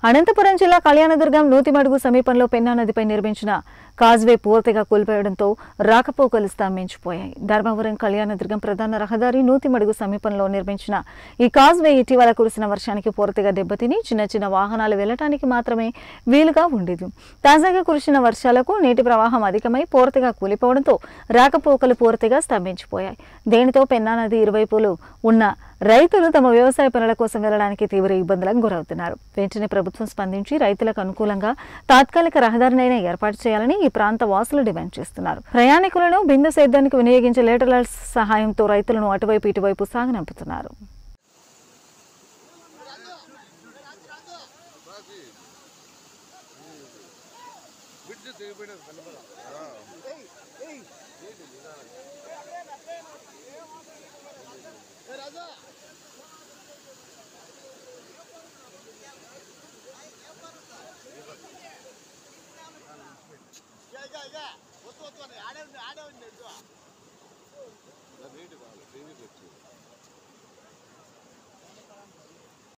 అనంతపురం జిల్లా కళ్యాణదుర్గం నూతిమడుగు సమీపంలో పెన్నా నదిపై నిర్మించిన కాజ్వే పూర్తిగా కూలిపోయడంతో రాకపోకలు స్తంభించిపోయాయి ధర్మవరం కళ్యాణదుర్గం ప్రధాన రహదారి నూతిమడుగు సమీపంలో నిర్మించిన ఈ కాజ్వే ఇటీవల కురిసిన వర్షానికి పూర్తిగా దెబ్బతిని చిన్న చిన్న వాహనాలు వెళ్లటానికి మాత్రమే వీలుగా ఉండేది తాజాగా కురిసిన వర్షాలకు నీటి ప్రవాహం అధికమై పూర్తిగా కూలిపోవడంతో రాకపోకలు పూర్తిగా స్తంభించిపోయాయి దీనితో పెన్నా నది ఇరువైపులు ఉన్న రైతులు తమ వ్యవసాయ పనుల కోసం వెళ్లడానికి తీవ్ర ఇబ్బందులకు గురవుతున్నారు వెంటనే ప్రభుత్వం స్పందించి రైతులకు అనుకూలంగా తాత్కాలిక రహదారినైనా ఏర్పాటు చేయాలని ఈ ప్రాంత వాసులు డిమాండ్ చేస్తున్నారు ప్రయాణికులను బిందు సేద్యానికి వినియోగించే లేటరల్ సహాయంతో రైతులను అటువైపు ఇటువైపు సాగనంపుతున్నారు ఆడే ఉంది ఆడే ఉంది